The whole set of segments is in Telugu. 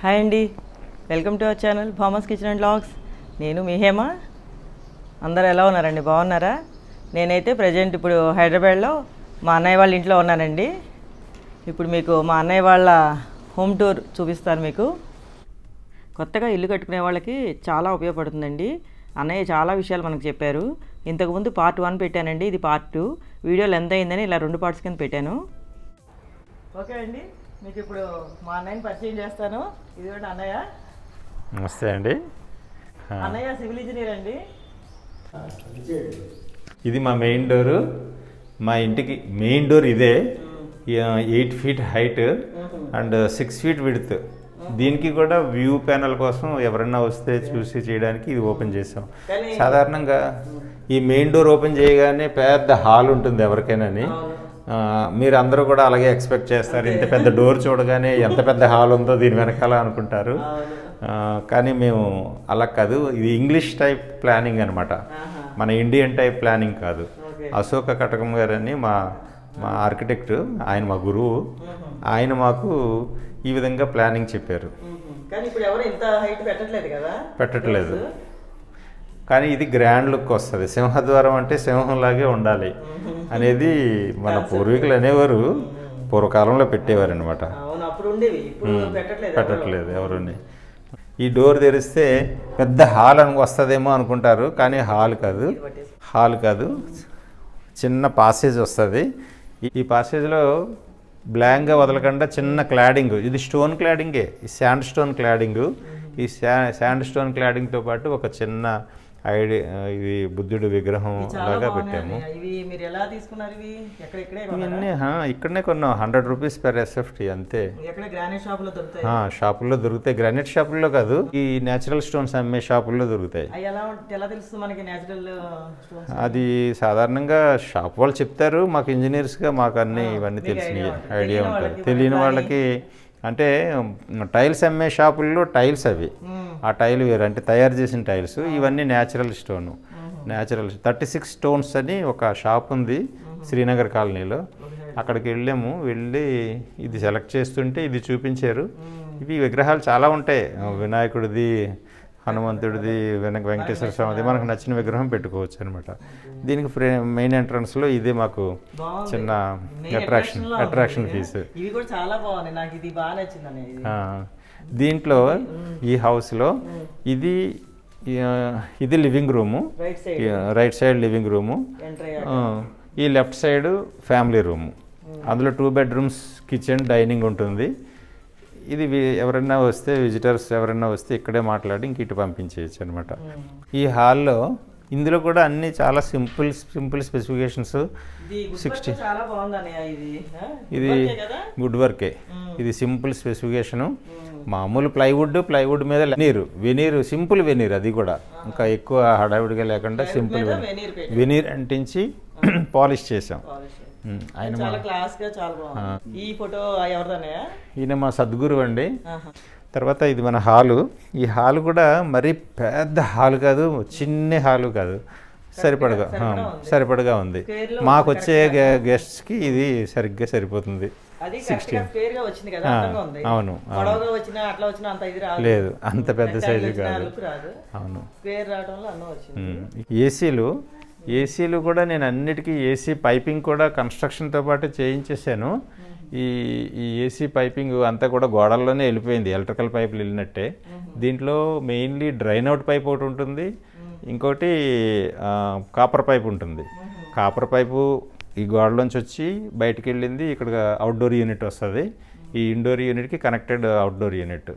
హాయ్ అండి welcome to our channel famous kitchen and logs నేను మీ హేమ అందరూ ఎలా ఉన్నారండి బాగున్నారా నేనైతే ప్రజెంట్ ఇప్పుడు హైదరాబాద్లో మా అన్నయ్య వాళ్ళ ఇంట్లో ఉన్నానండి ఇప్పుడు మీకు మా అన్నయ్య వాళ్ళ హోమ్ టూర్ చూపిస్తాను మీకు కొత్తగా ఇల్లు కట్టుకునే వాళ్ళకి చాలా ఉపయోగపడుతుందండి అన్నయ్య చాలా విషయాలు మనకు చెప్పారు ఇంతకుముందు పార్ట్ వన్ పెట్టానండి ఇది పార్ట్ టూ వీడియో లెంత్ అయిందని ఇలా రెండు పార్ట్స్ కింద పెట్టాను ఓకే అండి మీకు ఇప్పుడు మా అన్నయ్యని పరిచయం చేస్తాను ఇది కూడా అన్నయ్య నమస్తే అండి ఆ, అన్నయ్య సివిల్ ఇంజనీర్ అండి ఇది మా మెయిన్ డోరు మా ఇంటికి మెయిన్ డోర్ ఇదే eight feet height and six feet width దీనికి కూడా వ్యూ ప్యానల్ కోసం ఎవరైనా వస్తే చూసి చేయడానికి ఇది ఓపెన్ చేసాం కానీ- సాధారణంగా ఈ మెయిన్ డోర్ ఓపెన్ చేయగానే పెద్ద హాల్ ఉంటుంది ఎవరికైనా ఆ, మీరు అందరూ కూడా అలాగే ఎక్స్పెక్ట్ చేస్తారు ఇంత పెద్ద డోర్ చూడగానే ఎంత పెద్ద హాల్ ఉందో దీని వెనకాల అనుకుంటారు ఆ, కానీ మేము అలా కాదు ఇది ఇంగ్లీష్ టైప్ ప్లానింగ్ అనమాట ఆహా. మన ఇండియన్ టైప్ ప్లానింగ్ కాదు ఓకే. అశోక కటకం గారని మా మా ఆర్కిటెక్ట్ ఆయన మా గురువు ఆయన మాకు ఈ విధంగా ప్లానింగ్ చెప్పారు కానీ ఇప్పుడు ఎవరు ఇంత హైట్ పెట్టట్లేదు కదా పెట్టట్లేదు కానీ ఇది గ్రాండ్ లుక్ వస్తుంది సింహద్వారం అంటే సింహంలాగే ఉండాలి అనేది మన పూర్వీకులు అనేవారు పూర్వకాలంలో పెట్టేవారు అనమాట అవును అప్పుడు ఉండేవి ఇప్పుడు పెట్టట్లేదు ఎవరు. పెట్టట్లేదు ఎవరుని ఈ డోర్ తెరిస్తే పెద్ద హాల్ అని వస్తుందేమో అనుకుంటారు కానీ హాల్ కాదు ఇది పట్టేసి. హాల్ కాదు చిన్న పాసేజ్ వస్తుంది ఈ పాసేజ్లో బ్లాంక్గా వదలకుండా చిన్న క్లాడింగ్ ఇది స్టోన్ క్లాడింగే ఈ శాండ్ స్టోన్ క్లాడింగ్ ఈ శా శాండ్ స్టోన్ క్లాడింగ్తో పాటు ఒక చిన్న ఐడి ఇది బుద్ధుడి విగ్రహం ఇవి చాలా లాగా బాగున్నాయి పెట్టాము అన్నయ్య. ఇవి మీరు ఎలా తీసుకున్నారు ఇవి ఎక్కడ ఇక్కడే కొన్నారా? ఇవన్నీ హా, ఇక్కడనే కొన్నాం హండ్రెడ్ రూపీస్ పెర్ ఎస్ఎఫ్టీ అంతే ఎక్కడ గ్రానైట్ షాప్ లో దొరుకుతాయి ఆ, షాపుల్లో దొరుకుతాయి గ్రానైట్ షాపుల్లో కాదు ఈ నేచురల్ స్టోన్స్ అమ్మే షాపుల్లో దొరుకుతాయి అవి ఎలా ఉంట- ఎలా తెలుస్తుంది మనకి నేచురల్ స్టోన్స్ అది సాధారణంగా షాప్ వాళ్ళు చెప్తారు మాకు ఇంజనీర్స్గా మాకు అన్ని ఇవన్నీ మీకు తెలిసినాయి idea ఉంటుంది. ఐడియా తెలియని ఉంటుంది వాళ్ళకి తెలియని మరి వాళ్ళకి అంటే టైల్స్ అమ్మే షాపుల్లో టైల్స్ అవి ఆ టైల్ వేరు అంటే తయారు చేసిన టైల్స్ ఇవన్నీ natural stone natural thirty six stones అని ఒక షాప్ ఉంది శ్రీనగర్ కాలనీలో అక్కడికి వెళ్ళాము వెళ్ళి ఇది సెలెక్ట్ చేస్తుంటే ఇది చూపించారు ఇవి విగ్రహాలు చాలా ఉంటాయి వినాయకుడిది హనుమంతుడిది వెనక వెంకటేశ్వర స్వామిది మనకు నచ్చిన విగ్రహం పెట్టుకోవచ్చు అనమాట దీనికి ఫ్రే మెయిన్ ఎంట్రన్స్లో ఇదే మాకు బాగుంది. చిన్న Main అట్రాక్షన్ attraction లో అట్రాక్షన్ ఉంది. పీస్ ఇవి కూడా చాలా బాగున్నాయి నాకు ఇది బాగా నచ్చింది అన్నయ్య ఇది దీంట్లో ఈ హౌస్లో ఇది ఆ, ఇది living room right side right side living room enter ఆ, ఈ లెఫ్ట్ సైడ్ ఫ్యామిలీ రూము అందులో టూ బెడ్రూమ్స్ కిచెన్ డైనింగ్ ఉంటుంది ఇది వి- ఎవరైనా వస్తే విజిటర్స్ ఎవరైనా వస్తే ఇక్కడే మాట్లాడి ఇంక ఇటు పంపించేయచ్చు అనమాట ఈ హాల్లో ఇందులో కూడా అన్ని చాలా సింపుల్ సింపుల్ స్పెసిఫికేషన్స్ ఇది గుడ్ సిక్స్టీ వర్క్ చాలా బాగుంది అన్నయ్య ఇది ఆ? ఇది Good work ఏ కదా వుడ్ వర్కే మ్మ్. ఇది సింపుల్ స్పెసిఫికేషను మామూలు ప్లైవుడ్ ప్లైవుడ్ మీద వెనీరు వెనీరు సింపుల్ వెనీర్ అది కూడా ఇంకా ఎక్కువ హడావిడిగా లేకుండా సింపుల్ మీద వెనీర్ veneer పెట్టారు. వెనీర్ అంటించి పాలిష్ చేసాం Polish. మ్మ్. ఆయన మా చాలా క్లాస్ గా చాలా బాగుంది ఈ ఫోటో ఎవరిదన్నయ్య ఈయన మా సద్గురు అండి ఆహా. తర్వాత ఇది మన హాలు ఈ హాలు కూడా మరీ పెద్ద హాలు కాదు చిన్న హాలు కాదు సరిపడగా ఆ, సరిపడగా ఉంది Square లో మాకు వచ్చే గెస్ట్స్కి ఇది సరిగ్గా సరిపోతుంది అది కరెక్ట్ గా స్క్వేర్ గా వచ్చింది కదా ఆ, అందంగా ఉంది అవును, అవును. పొడవుగా వచ్చినా అట్లా వచ్చినా అంత ఇది రాదు లేదు అంత పెద్ద Rectangle సైజు వచ్చినా కాదు look రాదు అవును స్క్వేర్ రావడంలో అందం వచ్చింది ఏసీలు ఏసీలు కూడా నేను అన్నిటికీ ఏసీ పైపింగ్ కూడా కన్స్ట్రక్షన్తో పాటు చేయించేసాను ఈ ఈ ఏసీ పైపింగ్ అంతా కూడా గోడల్లోనే వెళ్ళిపోయింది ఎలక్ట్రికల్ పైపులు వెళ్ళినట్టే దీంట్లో మెయిన్లీ డ్రైన్ అవుట్ పైప్ ఒకటి ఉంటుంది ఇంకోటి ఆ, కాపర్ పైప్ ఉంటుంది కాపర్ పైపు ఈ గోడలోంచి వచ్చి బయటికి వెళ్ళింది ఇక్కడ అవుట్డోర్ యూనిట్ వస్తుంది ఈ ఇండోర్ యూనిట్కి connected outdoor unit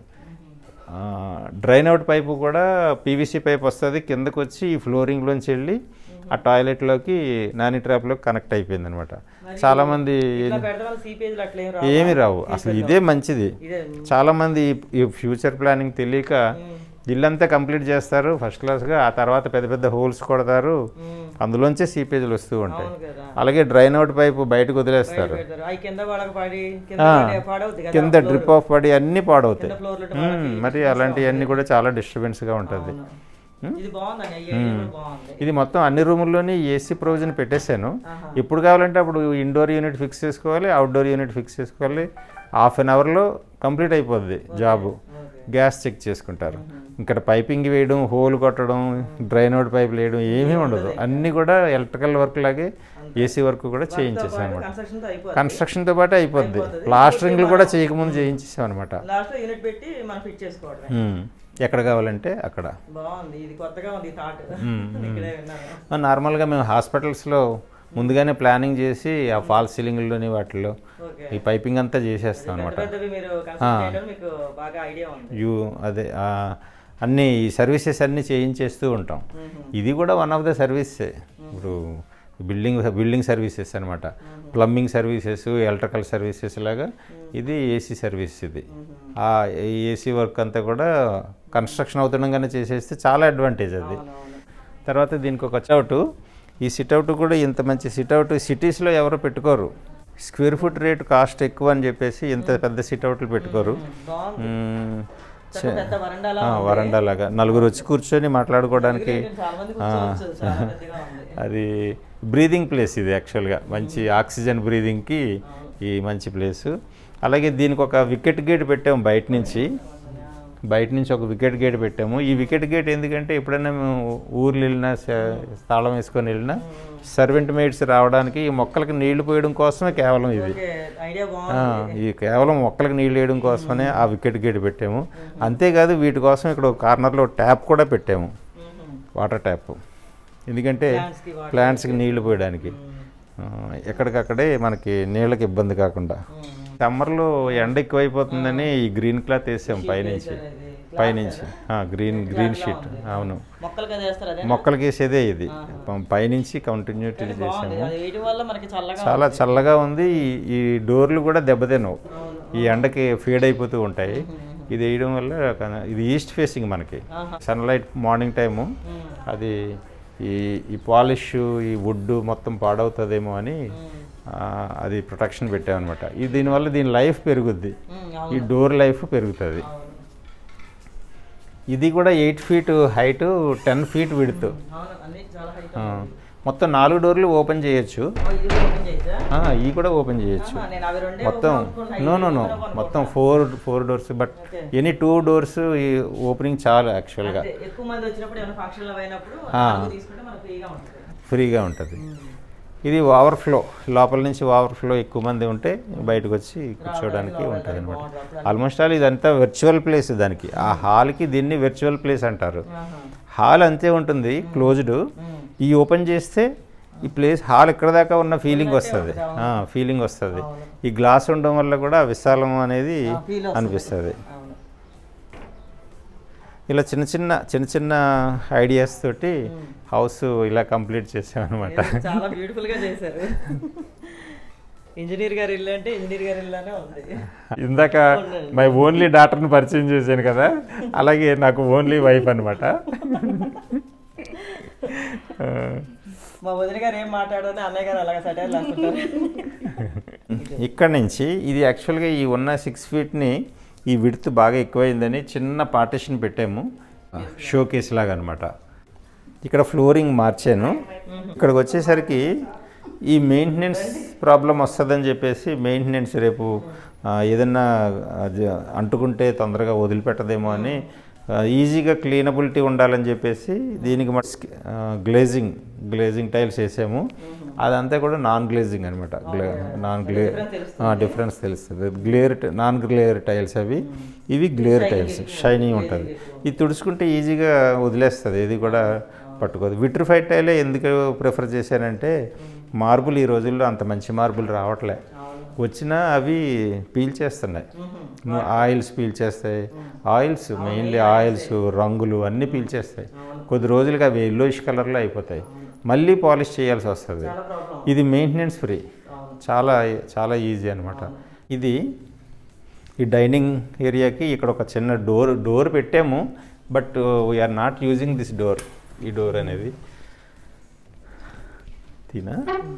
drain out pipe కూడా పీవీసీ పైప్ వస్తుంది కిందకు వచ్చి ఈ ఫ్లోరింగ్లోంచి వెళ్ళి ఆ టాయిలెట్లోకి నాని ట్రాప్లోకి కనెక్ట్ అయిపోయింది అనమాట చాలామంది ఇట్లా పెడతాం వల్ల సీపేజ్లు అట్లా ఏం రావు ఏమి రావు అసలు ఇదే మంచిది ఇదే చాలామంది ఈ- ఈ ఫ్యూచర్ ప్లానింగ్ తెలియక ఇల్లంతా కంప్లీట్ చేస్తారు ఫస్ట్ క్లాస్గా ఆ తర్వాత పెద్ద పెద్ద హోల్స్ కొడతారు మ్మ్. అందులోంచే సీపేజ్లు వస్తూ ఉంటాయి అవును కదా అలాగే డ్రైన్ అవుట్ పైపు బయటకు వదిలేస్తారు పెడతారు అవి కింద పడక పడి కింద ఆ, పడి పాడవుద్ది కదా కింద డ్రిప్ ఆఫ్ పడి అన్నీ పాడవుతాయి కింద ఫ్లోర్లో మ్మ్, మరి అలాంటివన్నీ కూడా చాలా డిస్టర్బెన్స్గా ఉంటుంది ఇది బాగుందండి ఈ ఏరియా కూడా బాగుంది ఇది మొత్తం అన్ని రూముల్లోని ఏసీ ప్రొవిజన్ పెట్టేశాను ఆహా. ఎప్పుడు కావాలంటే అప్పుడు ఇండోర్ యూనిట్ ఫిక్స్ చేసుకోవాలి అవుట్డోర్ యూనిట్ ఫిక్స్ చేసుకోవాలి హాఫ్ అన్ అవర్లో కంప్లీట్ అయిపోద్ది జాబు గ్యాస్ చెక్ చేసుకుంటారు ఇక్కడ పైపింగ్ వేయడం హోల్ కొట్టడం డ్రైన్ అవుట్ పైపులు వేయడం ఏమీ ఉండదు అన్నీ కూడా ఎలక్ట్రికల్ వర్క్ లాగే ఏసీ వర్క్ కూడా చేయించేసాం అనమాట కన్స్ట్రక్షన్తో అయిపోతుంది కన్స్ట్రక్షన్తో పాటు అయిపోద్ది అయిపోతుంది. ప్లాస్టరింగ్లు కూడా చేయకముందు చేయించేసాం అనమాట లాస్ట్ లో యూనిట్ పెట్టి మనం ఫిట్ చేసుకోవడమే ఎక్కడ కావాలంటే అక్కడ బాగుంది ఇది కొత్తగా ఉంది థాట్ మ్మ్, ఇక్కడే విన్నాను నార్మల్గా మేము హాస్పిటల్స్లో ముందుగానే ప్లానింగ్ చేసి ఆ ఫాల్ సీలింగ్లోని వాటిల్లో ఓకే ఈ పైపింగ్ అంతా చేసేస్తాం పెద్ద అనమాట పెద్దవి మీరు కన్స్ట్రక్ట్ చేయడం మీకు బాగా ఐడియా ఉంది యూ అదే ఆ, అన్ని సర్వీసెస్ అన్నీ చేయించేస్తూ ఉంటాం ఇది కూడా వన్ ఆఫ్ ద సర్వీసే ఇప్పుడు బిల్డింగ్ బిల్డింగ్ సర్వీసెస్ అనమాట ప్లంబింగ్ సర్వీసెస్ ఎలక్ట్రికల్ సర్వీసెస్ లాగా ఇది ఏసీ సర్వీస్ ఇది ఆ ఏసీ వర్క్ అంతా కూడా కన్స్ట్రక్షన్ అవుతుండగానే చేసేస్తే చాలా అడ్వాంటేజ్ అది అవునవును తర్వాత దీనికి ఒక సిట్అవుట్ ఈ సిట్అవుట్ కూడా ఇంత మంచి సిట్అవుట్ సిటీస్లో ఎవరు పెట్టుకోరు స్క్వేర్ ఫుట్ రేట్ కాస్ట్ ఎక్కువ అని చెప్పేసి ఇంత పెద్ద సిట్అవుట్లు పెట్టుకోరు బాగుంది మ్మ్. చక్కగా పెద్ద వరండాలా ఆ, వరండా లాగా నలుగురు వచ్చి కూర్చొని మాట్లాడుకోవడానికి చాలా మంది కూర్చోవచ్చు చాలా పెద్దగా ఉంది అది బ్రీదింగ్ ప్లేస్ ఇది యాక్చువల్గా మంచి ఆక్సిజన్ బ్రీదింగ్కి ఈ మంచి ప్లేసు అలాగే దీనికి ఒక వికెట్ గేట్ పెట్టాము బయట నుంచి బయట నుంచి ఒక వికెట్ గేట్ పెట్టాము ఈ వికెట్ గేట్ ఎందుకంటే ఎప్పుడైనా మేము ఊర్లు వెళ్ళినా స- తాళం వేసుకొని వెళ్ళినా సర్వెంట్ మేడ్స్ రావడానికి ఈ మొక్కలకి నీళ్లు పోయడం కోసమే కేవలం ఇది ఓకే ఐడియా ఆ, బాగుంది ఈ కేవలం మొక్కలకు నీళ్ళు వేయడం కోసమనే ఆ వికెట్ గేట్ పెట్టాము అంతేకాదు వీటి కోసం ఇక్కడ ఒక కార్నర్లో ట్యాప్ కూడా పెట్టాము మ్మ్. వాటర్ ట్యాప్ ఎందుకంటే Plants కి water ప్లాంట్స్కి నీళ్లు పోయడానికి ఆ, ఎక్కడికక్కడే మనకి నీళ్ళకి ఇబ్బంది కాకుండా మ్మ్. సమ్మర్లో ఎండ ఎక్కువైపోతుందని ఈ గ్రీన్ క్లాత్ వేసాం పైనుంచి అనేది. పైనుంచి ఆ, గ్రీన్ గ్రీన్ షీట్ అవును మొక్కలుగా చేస్తారు అదే మొక్కలకి వేసేదే ఇది పం- పైనుంచి కంటిన్యూటీ బాగుంది చేసాము అది వేయడం వల్ల మనకి చల్లగా చాలా చల్లగా ఉంది ఈ- ఈ డోర్లు కూడా దెబ్బతినవు అవును. ఈ ఎండకి ఫీడ్ అయిపోతూ ఉంటాయి ఇది వేయడం వల్ల కన- ఇది ఈస్ట్ ఫేసింగ్ మనకి ఆహా. సన్లైట్ మార్నింగ్ టైము మ్మ్. అది ఈ ఈ పాలిష్ ఈ వుడ్ మొత్తం పాడవుతుందేమో అని ఆ, అది ప్రొటెక్షన్ పెట్టామన్నమాట ఇది దీనివల్ల దీని లైఫ్ పెరుగుద్ది మ్మ్. ఈ అవును డోర్ లైఫ్ పెరుగుతుంది అవును ఇది కూడా eight feet height ten feet width అవును అన్ని చాలా హైట్ మొత్తం నాలుగు డోర్లు ఓపెన్ చేయొచ్చు ఇది కూడా ఓపెన్ చేయొచ్చా ఆ, ఇవి కూడా ఓపెన్ చేయొచ్చు ఆహా, నేను అవి రెండే మొత్తం open అనుకున్నా. నో ఇది నో నో open అవ్వను. మొత్తం four four doors but Okay. Any two doors ఈ ఓపెనింగ్ చాలు యాక్చువల్గా అంతే, ఎక్కువ మంది వచ్చినప్పుడు ఏమైనా ఫంక్షన్ అయినప్పుడు ఆ. నాలుగు తీసుకుంటే మనకు ఫ్రీగా ఉంటుంది ఫ్రీగా ఉంటుంది ఇది ఓవర్ఫ్లో లోపల నుంచి ఓవర్ఫ్లో ఎక్కువ మంది ఉంటే బయటకు వచ్చి కూర్చోవడానికి లోపలికి ఉంటుంది అనమాట బాగుంటుంది. ఆల్మోస్ట్ ఆల్ ఇదంతా వర్చువల్ ప్లేస్ దానికి ఆ హాల్కి దీన్ని వర్చువల్ ప్లేస్ అంటారు ఆహా. హాల్ అంతే ఉంటుంది క్లోజ్డ్ మ్మ్. ఈ ఓపెన్ చేస్తే ఈ ప్లేస్ హాల్ ఇక్కడ దాకా ఉన్న ఫీలింగ్ వస్తుంది ఫీలింగ్ వస్తుంది అవును. ఈ గ్లాస్ ఉండడం వల్ల కూడా విశాలం అనేది ఆ, feel వస్తుంది. అనిపిస్తుంది అవును ఇలా చిన్న చిన్న చిన్న చిన్న ఐడియాస్ తోటి హౌస్ ఇలా కంప్లీట్ చేసామన్నమాట ఇది చాలా బ్యూటిఫుల్ గా చేశారు ఇంజనీర్ గారి ఇల్లు అంటే ఇంజనీర్ గారి ఇల్లునే ఉంది ఇందాక మై ఓన్లీ డాక్టర్ని పరిచయం చేశాను కదా అలాగే నాకు ఓన్లీ వైఫ్ అనమాట మా వదిన గారు ఏం మాట్లాడారని అన్నయ్య గారు అలాగే సటైర్ రాస్తుంటారు ఇక్కడ నుంచి ఇది యాక్చువల్గా ఈ ఉన్న సిక్స్ ఫీట్ని ఈ విడ్త్ బాగా ఎక్కువైందని చిన్న పార్టిషన్ పెట్టాము షో కేస్ లాగా అనమాట ఇక్కడ ఫ్లోరింగ్ మార్చాను ఇక్కడికి వచ్చేసరికి ఈ మెయింటెనెన్స్ ప్రాబ్లం వస్తుందని చెప్పేసి మెయింటెనెన్స్ రేపు ఆ, ఏదన్నా అది అంటుకుంటే తొందరగా వదిలిపెట్టదేమో అని ఆ, ఈజీగా క్లీనబిలిటీ ఉండాలని చెప్పేసి దీనికి మన గ్లేజింగ్ గ్లేజింగ్ టైల్స్ వేసాము అదంతా కూడా నాన్ గ్లేజింగ్ అనమాట నాన్ గ్లే డిఫరెన్స్ తెలుస్తుంది గ్లేర్ నాన్ గ్లేర్ టైల్స్ అవి ఇవి గ్లేర్ టైల్స్ షైనింగ్ ఉంటుంది ఇది తుడుచుకుంటే ఈజీగా వదిలేస్తుంది ఇది కూడా పట్టుకోదు విట్రిఫైడ్ టైలే ఎందుకు ప్రిఫర్ చేశానంటే మార్బుల్ ఈ రోజుల్లో అంత మంచి మార్బుల్ రావట్లే వచ్చినా అవి పీల్చేస్తున్నాయి ఆయిల్స్ పీల్చేస్తాయి ఆయిల్స్ మెయిన్లీ ఆయిల్స్ రంగులు అన్నీ పీల్చేస్తాయి కొద్ది రోజులకి అవి ఎల్లోయిష్ కలర్లో అయిపోతాయి మళ్ళీ పాలిష్ చేయాల్సి వస్తుంది చాలా ప్రాబ్లం ఇది మెయింటెనెన్స్ ఫ్రీ చాలా చాలా ఈజీ అనమాట ఇది ఈ డైనింగ్ ఏరియాకి ఇక్కడ ఒక చిన్న డోర్ డోర్ పెట్టాము but we're not using this door ఈ డోర్ అనేది తీనా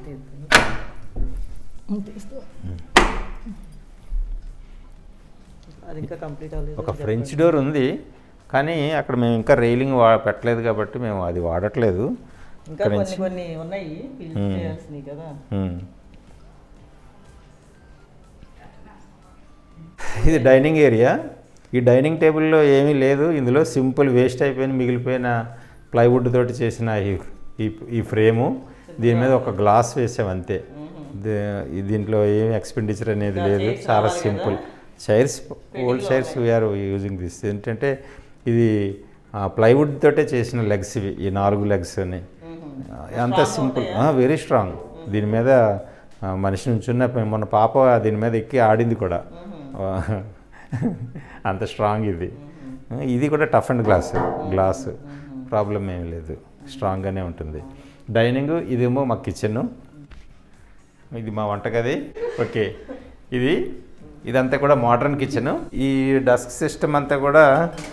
అది ఇంకా కంప్లీట్ అవ్వలేదు ఒక ఫ్రెంచ్ డోర్ ఉంది కానీ అక్కడ మేము ఇంకా రైలింగ్ వా పెట్టలేదు కాబట్టి మేము అది వాడట్లేదు ఇంకా ఇక్కడ కొన్ని నుంచి కొన్ని ఉన్నాయి ఫిల్ మ్మ్. చేయాల్సినవి కదా మ్మ్. ఇది డైనింగ్ ఏరియా ఈ డైనింగ్ టేబుల్లో ఏమీ లేదు ఇందులో సింపుల్ వేస్ట్ అయిపోయిన మిగిలిపోయిన ప్లైవుడ్ తోటి చేసిన ఈ ఈ- ఈ ఫ్రేము దీని మీద ఒక గ్లాస్ వేసాం అంతే దే- ఈ దీంట్లో ఏమి ఎక్స్పెండిచర్ అనేది లేదు chairs చాలా కావాలి సింపుల్ కదా? Chairs old chairs we're using this ఏంటంటే ఇది ప్లైవుడ్ తోటే చేసిన లెగ్స్ ఇవి ఈ నాలుగు లెగ్స్ అని అంత సింపుల్ వెరీ స్ట్రాంగ్ దీని మీద ఆ, మనిషి నుంచున్న మొన్న పాప దీని మీద ఎక్కి ఆడింది కూడా అంత స్ట్రాంగ్ ఇది ఇది కూడా tough and glass glass problem ఏమీ లేదు స్ట్రాంగ్గానే ఉంటుంది డైనింగ్ ఇదేమో మా కిచెన్ ఇది మా వంటగది ఓకే ఇది ఇదంతా కూడా మోడర్న్ కిచెన్ ఈ డస్క్ సిస్టమ్ అంతా కూడా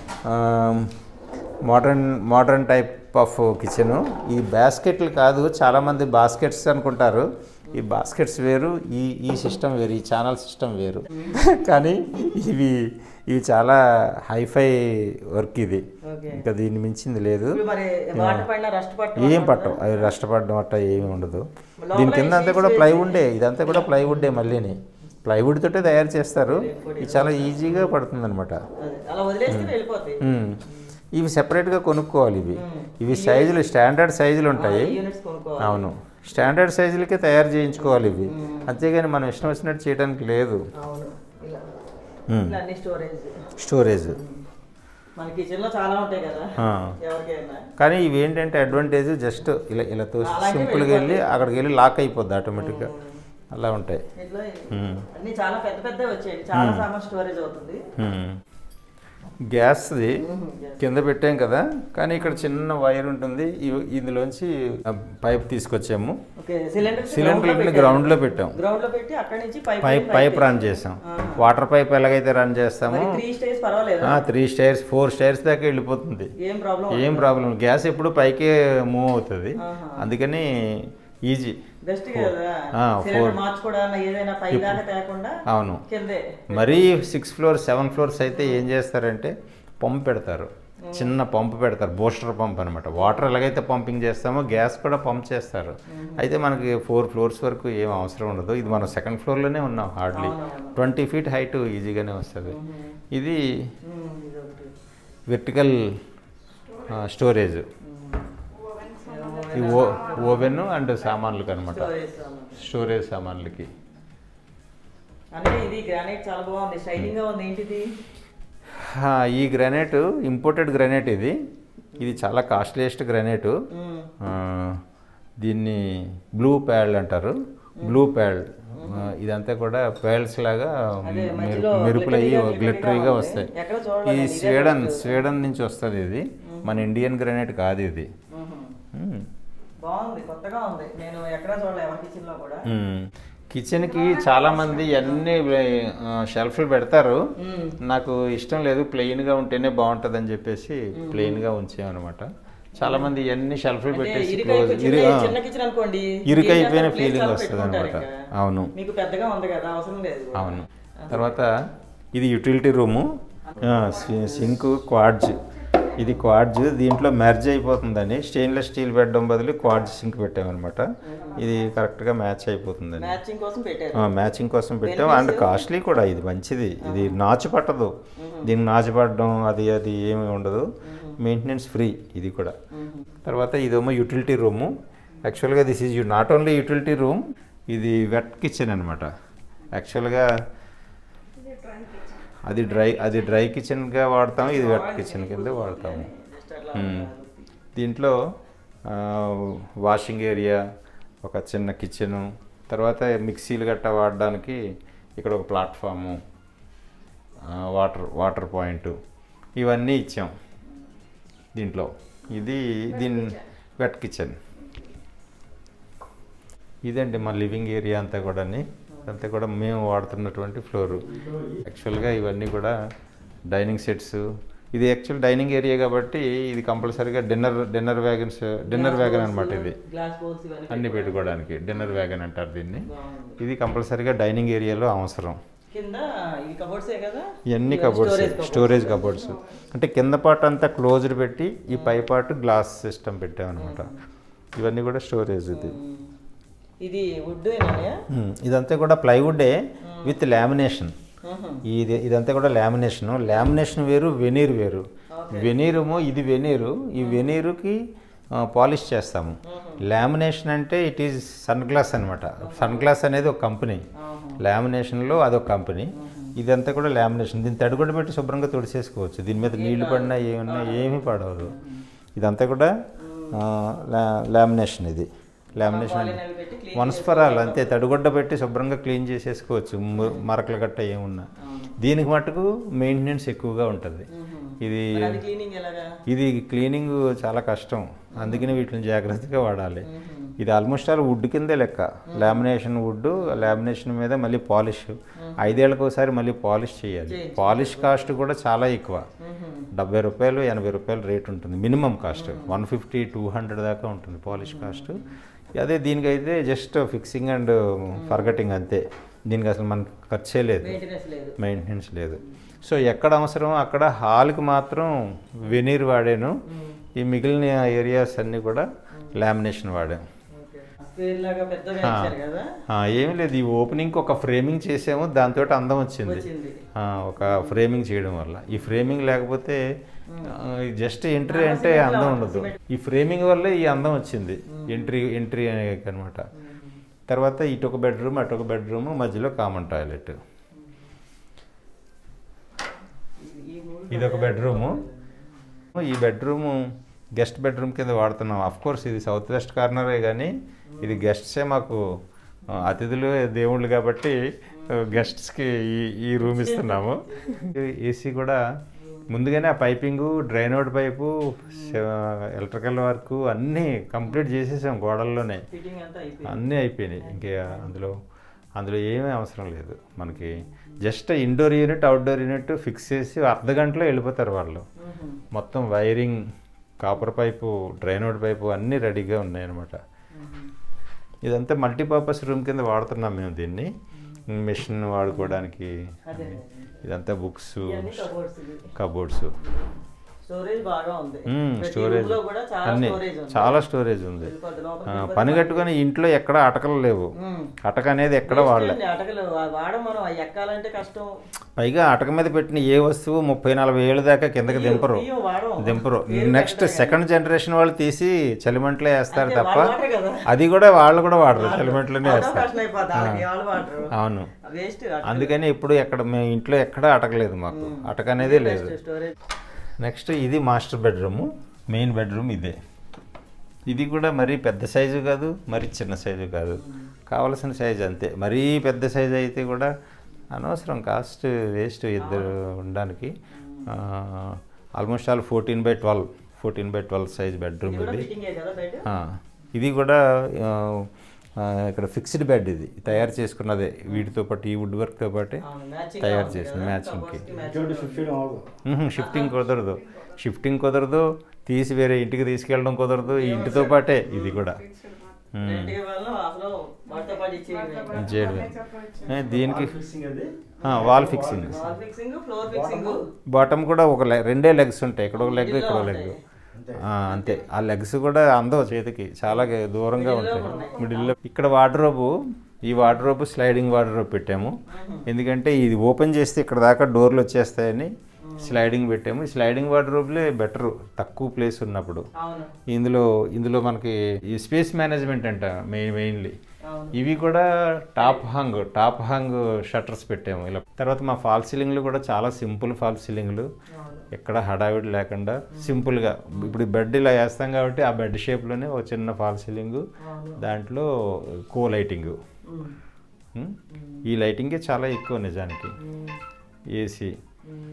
modern modern type of kitchen ఈ బాస్కెట్లు కాదు చాలామంది బాస్కెట్స్ అనుకుంటారు ఈ బాస్కెట్స్ వేరు ఈ ఈ సిస్టమ్ వేరు ఈ ఛానల్ సిస్టమ్ వేరు కానీ ఇవి ఇవి చాలా హైఫై వర్క్ ఇది ఓకే ఇంకా దీన్ని మించింది లేదు ఇప్పుడు మరి వాటర్ పైన రస్ట్ పట్టు ఏం పట్టవు అవి నష్టపడడం అట్ట ఏమి ఉండదు లోపల దీని కింద అంతా sheets కూడా వేసి- ప్లైవుడ్డే ఇదంతా కూడా ప్లైవుడ్డే మళ్ళీని ప్లైవుడ్ తోటే తయారు చేస్తారు ఇది చాలా ఈజీగా పడుతుంది అనమాట అదే, అలా వదిలేస్తే వెళ్ళిపోతాయి ఇవి సెపరేట్గా కొనుక్కోవాలి ఇవి ఇవి సైజులు స్టాండర్డ్ సైజులు ఉంటాయి యూనిట్స్ కొనుక్కోవాలి అవును స్టాండర్డ్ సైజులకే తయారు చేయించుకోవాలి ఇవి అంతేగాని మనం ఇష్టం వచ్చినట్టు చేయడానికి లేదు అవును ఇలా మ్మ్. ఇలా అన్ని స్టోరేజ్ స్టోరేజ్ మన కిచెన్ లో చాలా ఉంటాయి కదా ఆ. ఎవరికైనా కానీ ఇవి ఏంటంటే అడ్వాంటేజ్ జస్ట్ ఇలా ఇలా తోసి అలాగే సింపుల్గా వెళ్ళి అక్కడికి వెళ్ళి లాక్ అయిపోద్ది ఆటోమేటిక్గా అలా ఉంటాయి ఇట్లా మ్మ్. అన్ని చాలా పెద్ద పెద్ద వచ్చాయి చాలా సామాన్ స్టోరేజ్ అవుతుంది మ్మ్. గ్యాస్ది కింద పెట్టాం కదా కానీ ఇక్కడ చిన్న వైర్ ఉంటుంది ఇ- ఇందులోంచి ఆ పైప్ తీసుకొచ్చాము ఓకే సిలిండర్ సిలిండర్ని గ్రౌండ్లో పెట్టాం గ్రౌండ్ లో పెట్టి అక్కడి నుంచి పైప్ పైప్ పైప్ రన్ చేసాం వాటర్ పైప్ ఎలాగైతే రన్ చేస్తామో త్రీ స్టేజ్ పర్వాలేదు త్రీ స్టైర్స్ ఫోర్ స్టైర్స్ దాకా వెళ్ళిపోతుంది ఏం ప్రాబ్లం ఏం ప్రాబ్లం గ్యాస్ ఎప్పుడు పైకే మూవ్ అవుతుంది ఆహా. అందుకని ఈజీ బెస్ట్ కదా ఆ, సిలిండర్ four. మార్చుకోవడానికి ఏదైనా పై దాకా తేకుండా అవును కిందే మరీ సిక్స్ ఫ్లోర్ సెవెన్ ఫ్లోర్స్ అయితే ఏం చేస్తారంటే పంప్ పెడతారు చిన్న పంప్ పెడతారు బూస్టర్ పంప్ అనమాట వాటర్ ఎలాగైతే పంపింగ్ చేస్తామో గ్యాస్ కూడా పంప్ చేస్తారు అయితే మనకి ఫోర్ ఫ్లోర్స్ వరకు ఏం అవసరం ఉండదు ఇది మనం సెకండ్ ఫ్లోర్లోనే ఉన్నాం హార్డ్లీ అవునవును. ట్వంటీ ఫీట్ హైట్ ఈజీగానే వస్తుంది ఇది మ్మ్, ఇది ఒకటి వెర్టికల్ స్టోరేజ్ ఈ ఓ ఓవెన్ అండ్ సామాన్లకు అనమాట స్టోరేజ్ సామాన్. స్టోరేజ్ సామాన్లకి అంటే ఇది గ్రానైట్ చాలా బాగుంది షైనింగ్ గా ఉంది ఏంటిది హా, ఈ గ్రానైట్ ఇంపోర్టెడ్ గ్రానైట్ ఇది ఇది చాలా కాస్ట్లీయెస్ట్ గ్రానైట్ మ్మ్. దీన్ని బ్లూ ప్యాడ్ అంటారు బ్లూ ప్యాడ్ ఇదంతా కూడా ప్యాడ్స్ లాగా అదే, మెరు- మధ్యలో మెరుపులయ్యి glittery గా గ్లిటరీగా ఉంది. వస్తాయి ఎక్కడ చూడలేదు ఈ నేను, ఇదే స్వీడన్ first. స్వీడన్ నుంచి వస్తుంది ఇది మన ఇండియన్ గ్రానైట్ కాదు ఇది మ్మ్. మ్మ్. బాగుంది కొత్తగా ఉంది నేను ఎక్కడ చూడలే ఎవరి కిచెన్ లో కూడా మ్మ్. కిచెన్కి చాలా మంది అన్ని షెల్ఫ్లు పెడతారు మ్మ్. నాకు ఇష్టం లేదు ప్లెయిన్గా ఉంటేనే బాగుంటుంది అని చెప్పేసి ప్లెయిన్గా ఉంచామన్నమాట చాలా మంది ఎన్ని షెల్ఫ్లు అంటే పెట్టేసి ఇరుకైపు క్లోజ్ చిన్న- ఇరు చిన్న కిచెన్ అనుకోండి ఇరుకైపోయిన ఏం చేస్తారు? ఫీలింగ్ place వస్తుంది చాలా అనమాట పెట్టుకుంటారు ఇంకా. అవును మీకు పెద్దగా ఉంది కదా అవసరం లేదు అవును తర్వాత ఇది యూటిలిటీ రూము సింక్ క్వాడ్జ్ ఇది క్వాడ్జ్ దీంట్లో మెర్జ్ అయిపోతుందని స్టెయిన్లెస్ స్టీల్ పెట్టడం బదులు క్వాడ్జ్ సింక్ పెట్టామన్నమాట ఇది కరెక్ట్గా మ్యాచ్ అయిపోతుందని మ్యాచింగ్ కోసం పెట్టారు మ్యాచింగ్ కోసం పెట్టాం అండ్ కాస్ట్లీ కూడా ఇది మంచిది ఇది నాచు పట్టదు దీనికి నాచు పట్టడం అది అది ఏమి ఉండదు మెయింటెనెన్స్ ఫ్రీ ఇది కూడా తర్వాత ఇదేమో యూటిలిటీ రూము యాక్చువల్గా this is not only utility room ఇది వెట్ కిచెన్ అనమాట యాక్చువల్గా అది డ్రై అది డ్రై కిచెన్గా వాడతాము ఇది వెట్ కిచెన్ కింద వాడతాము Just అట్లా మ్మ్. దీంట్లో ఆ, వాషింగ్ ఏరియా ఒక చిన్న కిచెను తర్వాత మిక్సీలు గట్ట వాడడానికి ఇక్కడ ఒక ప్లాట్ఫాము ఆ, వాటర్ వాటర్ పాయింట్ ఇవన్నీ ఇచ్చాం దీంట్లో ఇది దీని వెట్ కిచెన్ ఇదండి మా లివింగ్ ఏరియా అంతా కూడా అంతా కూడా మేము వాడుతున్నటువంటి ఫ్లోరు యాక్చువల్గా ఇవన్నీ కూడా డైనింగ్ సెట్స్ ఇది యాక్చువల్ డైనింగ్ ఏరియా కాబట్టి ఇది కంపల్సరీగా dinner dinner wagons dinner wagon అనమాట ఇది గ్లాస్ బౌల్స్ ఇవన్నీ అన్ని పెట్టుకోవడానికి డిన్నర్ వ్యాగన్ అంటారు దీన్ని బాగుంది ఇది కంపల్సరీగా డైనింగ్ ఏరియాలో అవసరం కింద ఇవి కబోర్డ్సే కదా ఇవన్నీ ఇవన్నీ cupboards storage cupboards. Storage cupboards అంటే కింద పార్ట్ అంతా క్లోజ్డ్ పెట్టి ఈ పై పార్ట్ గ్లాస్ సిస్టమ్ పెట్టామన్నమాట ఇవన్నీ కూడా స్టోరేజ్ ఇది ఇది వుడ్ ఏనా మ్మ్. ఇదంతా కూడా ప్లైవుడ్డే విత్ లామినేషన్ ఇది ఇదంతా కూడా లామినేషన్ లామినేషన్ వేరు వెనీర్ వేరు వెనీరుము ఇది వెనీరు ఈ వెనీరుకి పాలిష్ చేస్తాము లామినేషన్ అంటే ఇట్ ఈజ్ సన్ గ్లాస్ అనమాట సన్ గ్లాస్ అనేది ఒక కంపెనీ లామినేషన్లో అదొక కంపెనీ ఇదంతా కూడా లామినేషన్ దీన్ని తడిగుడ్డ పెట్టి శుభ్రంగా తుడిచేసుకోవచ్చు దీని మీద నీళ్లు పడినా ఏమన్నా ఏమీ పడవదు ఇదంతా కూడా ఆ, లా- లామినేషన్ ఇది లామినేషన్ పాలినల్ పెట్టి clean వన్స్ ఫర్ ఆల్ అంతే తడిగుడ్డ పెట్టి శుభ్రంగా క్లీన్ చేసేసుకోవచ్చు ము- మరకలు గట్ట ఏమున్నా దీనికి మటుకు మెయింటెనెన్స్ ఎక్కువగా ఉంటుంది ఇది మరి అది క్లీనింగ్ ఎలాగా ఇది క్లీనింగ్ చాలా కష్టం అందుకని వీటిని జాగ్రత్తగా వాడాలి ఇది ఆల్మోస్ట్ ఆల్ వుడ్ కిందే లెక్క లామినేషన్ వుడ్ లామినేషన్ మీద మళ్ళీ పాలిష్ ఐదేళ్ళకి ఒకసారి మళ్ళీ పాలిష్ చేయాలి పాలిష్ కాస్ట్ కూడా చాలా ఎక్కువ డెబ్బై రూపాయలు ఎనభై రూపాయలు రేట్ ఉంటుంది minimum cost one fifty two hundred దాకా ఉంటుంది పాలిష్ కాస్ట్ అదే దీనికైతే జస్ట్ ఫిక్సింగ్ అండ్ ఫర్గటింగ్ అంతే దీనికి అసలు మనకు ఖర్చే లేదు మెయింటెనెన్స్ లేదు మెయింటెనెన్స్ లేదు సో ఎక్కడ అవసరం అక్కడ హాల్కి మాత్రం వెనీర్ వాడాను ఈ మిగిలిన ఏరియాస్ అన్నీ కూడా లామినేషన్ వాడాను ఓకే స్క్వేర్ లాగా పెద్దగా ఆ. ఇచ్చారు కదా ఆ, ఏమీ లేదు ఈ ఓపెనింగ్ ఒక ఫ్రేమింగ్ చేసాము దాంతో అందం వచ్చింది వచ్చింది ఆ, ఒక ఫ్రేమింగ్ చేయడం వల్ల ఈ ఫ్రేమింగ్ లేకపోతే జస్ట్ ఎంట్రీ అంటే అందం ఉండదు ఈ ఫ్రేమింగ్ వల్లే ఈ అందం వచ్చింది ఎంట్రీ ఎంట్రీ అనమాట తర్వాత ఇటు ఒక బెడ్రూమ్ అటు ఒక బెడ్రూమ్ మధ్యలో కామన్ టాయిలెట్ ఈ మూడు ఇది ఒక బెడ్రూము ఈ బెడ్రూము గెస్ట్ బెడ్రూమ్ కింద వాడుతున్నాం అఫ్ కోర్స్ ఇది సౌత్ వెస్ట్ కార్నరే కానీ ఇది గెస్ట్సే మాకు ఆ, అతిథులు దేవుళ్ళు కాబట్టి గెస్ట్స్కి ఈ ఈ రూమ్ ఇస్తున్నాము ఏసీ కూడా ముందుగానే ఆ piping drain out pipe electrical work అన్నీ కంప్లీట్ చేసేసాం గోడల్లోనే ఫిట్టింగ్ అంతా అయిపోయింది అన్నీ అయిపోయినాయి ఇంకా అందులో అందులో ఏమీ అవసరం లేదు మనకి just indoor unit outdoor unit fix చేసి అర్ధ గంటలో వెళ్ళిపోతారు వాళ్ళు మ్మ్. మొత్తం wiring copper pipe drain out pipe అన్నీ రెడీగా ఉన్నాయన్నమాట మ్మ్. ఇదంతా మల్టీపర్పస్ రూమ్ కింద వాడుతున్నాం మేము దీన్ని మిషన్ వాడుకోవడానికి అదే ఇదంతా బుక్స్ ఇవన్నీ కబోర్డ్స్ ఇవి. కబోర్డ్స్ స్టోరేజ్ బాగా ఉంది ప్రతి స్టోరేజ్ room లో కూడా చాలా అన్నీ స్టోరేజ్ ఉంది చాలా స్టోరేజ్ ఉంది వెళ్ళిపోద్ది లోపలికి ఆ, వెళ్ళిపోద్ది. పని కట్టుకొని ఇంట్లో ఎక్కడ అటకలు లేవు మ్మ్. అటక అనేది ఎక్కడ Waste వాడలే అండి, అటకలు వా- వాడం మనం అవి ఎక్కాలంటే కష్టం పైగా అటక మీద పెట్టిన ఏ వస్తువు ముప్పై నలభై ఏళ్ళ దాకా కిందకి బియ్యం- దింపరు బియ్యం వాడం. దింపరు పేరు నెక్స్ట్ పెట్టడం సెకండ్ జనరేషన్ వాళ్ళు తీసి చలిమంటలో వేస్తారు అంతే, తప్ప వాళ్ళు వాడరు కదా. అది కూడా వాళ్ళు కూడా వాడరు చలిమంటలోనే అవుట్ ఆఫ్ వేస్తారు ఫ్యాషన్ అయిపోద్ది, వాళ్ళకి వాళ్ళు వాడరు. అవును వేస్ట్ అందుకని ఇప్పుడు ఎక్కడ మేము ఇంట్లో ఎక్కడ అటకలేదు మాకు అటక అనేది లేదు స్టోరేజ్ నెక్స్ట్ ఇది మాస్టర్ బెడ్రూమ్ మెయిన్ బెడ్రూమ్ ఇదే ఇది కూడా మరీ పెద్ద సైజు కాదు మరీ చిన్న సైజు కాదు కావలసిన సైజు అంతే మరీ పెద్ద సైజు అయితే కూడా అనవసరం కాస్ట్ వేస్ట్ ఇద్దరు ఉండడానికి almost all fourteen by twelve fourteen by twelve size bedroom ఇది కూడా ఇది ఫిట్టింగే కదా బెడ్ ఆ, ఇది కూడా ఆ, ఆ, ఇక్కడ ఫిక్స్డ్ బెడ్ ఇది తయారు చేసుకున్నదే వీటితో పాటు ఈ వుడ్ వర్క్తో పాటు అవును, matching తయారు కావాలి చేసిన కదా, మ్యాచింగ్కి cupboards కి matching కావాలి. మ్మ్, షిఫ్టింగ్ కుదరదు షిఫ్టింగ్ కుదరదు తీసి వేరే ఇంటికి తీసుకెళ్ళడం కుదరదు ఈ ఇంటితో పాటే ఇది కూడా మ్మ్. Rent కి వాళ్ళు అసలు వాటితో పాటు ఇచ్చేయడమే. చేయడమే ఏ, దీనికి wall fixing wall fixing floor fixing bottom కూడా ఒక లెగ్ రెండే లెగ్స్ ఉంటాయి ఇక్కడ ఒక లెగ్ ఇక్కడ ఒక లెగ్ అంతే ఆ లెగ్స్ కూడా అందవు చేతికి చాలా గే- దూరంగా ఉంటాయి మిడిల్లో ఇక్కడ వార్డ్రోబు ఈ వార్డ్రోబు స్లైడింగ్ వార్డ్రోబ్ పెట్టాము ఎందుకంటే ఇది ఓపెన్ చేస్తే ఇక్కడ దాకా డోర్లు వచ్చేస్తాయని స్లైడింగ్ పెట్టాము ఈ స్లైడింగ్ వార్డ్రోబ్లే బెటర్ తక్కువ ప్లేస్ ఉన్నప్పుడు అవును ఇందులో ఇందులో మనకి ఈ స్పేస్ మేనేజ్మెంట్ అంట మెయిన్ మెయిన్లీ అవును ఇవి కూడా top hang top hang shutters పెట్టాము ఇలా తర్వాత మా ఫాల్ సీలింగ్లు కూడా చాలా సింపుల్ ఫాల్ సీలింగ్లు అవును ఎక్కడ హడావిడి లేకుండా సింపుల్గా ఇప్పుడు బెడ్ ఇలా వేస్తాం కాబట్టి ఆ బెడ్ షేప్లోనే ఒక చిన్న ఫాల్ సీలింగ్ అవును దాంట్లో కో లైటింగ్ మ్మ్. ఈ లైటింగే చాలా ఎక్కువ నిజానికి మ్మ్. ఏసీ మ్మ్.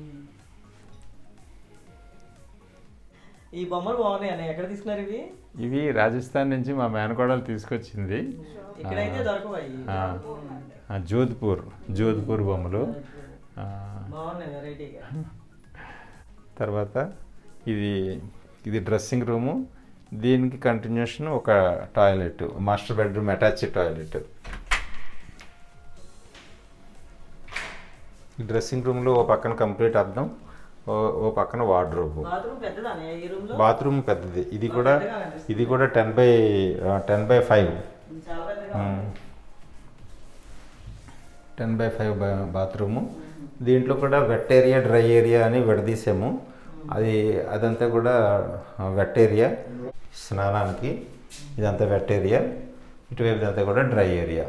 ఈ బొమ్మలు బాగున్నాయి అన్న ఎక్కడ తీసుకున్నారు ఇవి ఇవి రాజస్థాన్ నుంచి మా మేనకోడలు తీసుకొచ్చింది ఇక్కడైతే దొరకవు అవి ఆ, ఆ, జోధ్పూర్ జోధ్పూర్ బొమ్మలు ఆ, బాగున్నాయి వెరైటీగా తర్వాత ఇది ఇది డ్రెస్సింగ్ రూము దీనికి కంటిన్యూషన్ ఒక toilet master bedroom attach toilet ఈ డ్రెస్సింగ్ రూమ్లో ఓ పక్కన కంప్లీట్ అద్దం ఓ ఓ పక్కన వార్డ్రోబ్ బాత్రూమ్ పెద్దదానే ఈ రూమ్ లో బాత్రూమ్ పెద్దది ఇది కూడా ఇది కూడా ten by ten by five చాలా పెద్దగా ఉంది. టెన్ బై ఫైవ్ బాత్రూము దీంట్లో కూడా వెట్ ఏరియా డ్రై ఏరియా అని విడదీసాము అది అదంతా కూడా వెట్ ఏరియా స్నానానికి ఇదంతా వెట్ ఏరియా ఇటువైపు ఇదంతా కూడా డ్రై ఏరియా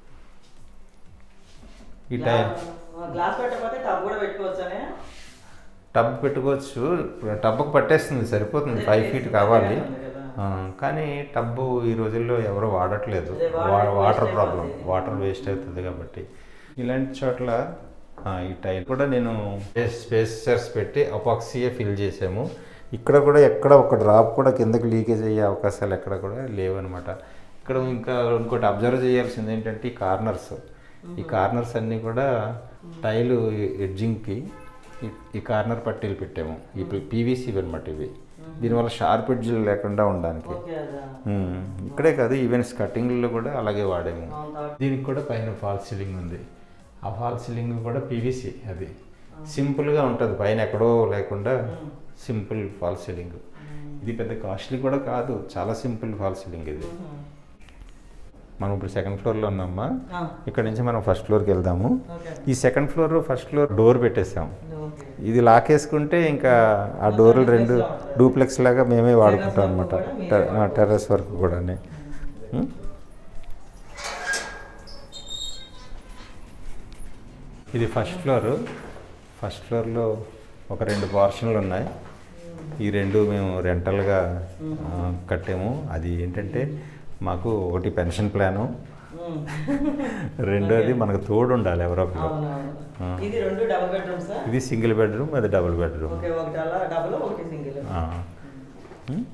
ఈ టైం గ్లాస్ పెట్టకపోతే టబ్ కూడా పెట్టుకోవచ్చనే టబ్ పెట్టుకోవచ్చు టబ్కు పట్టేస్తుంది సరిపోతుంది ఫైవ్ ఫీట్ కావాలి ఆ, కానీ టబ్బు ఈ రోజుల్లో ఎవరు వాడట్లేదు అదే వాటర్ వా- వాటర్ waste ప్రాబ్లం అయిపోతుంది. వాటర్ వేస్ట్ అవుతుంది కాబట్టి ఇలాంటి చోట్ల ఆ, ఈ టైల్ కూడా నేను స్పేసర్స్ పెట్టి అపాక్సియే ఫిల్ చేసాము ఇక్కడ కూడా ఎక్కడ ఒక డ్రాప్ కూడా కిందకి లీకేజ్ అయ్యే అవకాశాలు ఎక్కడ కూడా లేవన్నమాట ఇక్కడ ఇంకా ఇంకోటి అబ్జర్వ్ చేయాల్సింది ఏంటంటే ఈ కార్నర్స్ ఈ కార్నర్స్ అన్నీ కూడా టైలు ఎడ్జింగ్కి ఈ- ఈ కార్నర్ పట్టీలు పెట్టాము ఈ పీవీసీ అనమాట ఇవి దీనివల్ల షార్ప్ ఎడ్జ్లు లేకుండా ఉండడానికి ఓకే అదా ఉమ్, ఇక్కడే కాదు ఈవెన్ కటింగ్లో కూడా అలాగే వాడాము అవును. దీనికి కూడా పైన ఫాల్ సీలింగ్ ఉంది ఆ ఫాల్ సీలింగ్ కూడా పీవీసీ అది సింపుల్గా ఉంటుంది పైన ఎక్కడో లేకుండా సింపుల్ ఫాల్ సీలింగ్ ఇది పెద్ద కాస్ట్లీ కూడా కాదు చాలా సింపుల్ ఫాల్ సీలింగ్ ఇది మనం ఇప్పుడు సెకండ్ ఫ్లోర్లో ఉన్నామా ఆ, ఇక్కడ నుంచి మనం ఫస్ట్ ఫ్లోర్కి వెళ్దాము ఓకే ఈ second floor first floor door పెట్టేసాం ఓకే ఇది లాకేసుకుంటే ఇంకా ఆ డోర్లు రెండు డూప్లెక్స్ లాగా మేమే వాడుకుంటాం అనమాట టెర్రస్ వరకు కూడా ఇది ఫస్ట్ ఫ్లోర్ ఫస్ట్ ఫ్లోర్లో ఒక రెండు పోర్షన్లు ఉన్నాయి ఈ రెండు మేము రెంటల్గా ఆ, కట్టాము అది ఏంటంటే మాకు ఒకటి పెన్షన్ ప్లాను ఉమ్. రెండోది మనకు తోడు ఉండాలి ఎవరో ఒకరు అవునవును ఆ. ఇది రెండు డబుల్ బెడ్రూమ్స్ ఇది సింగిల్ బెడ్రూమ్ అది డబుల్ బెడ్రూమ్ ఓకే ఒకటి అలా డబుల్ ఒకటి సింగిల్ ఆ. ఉమ్.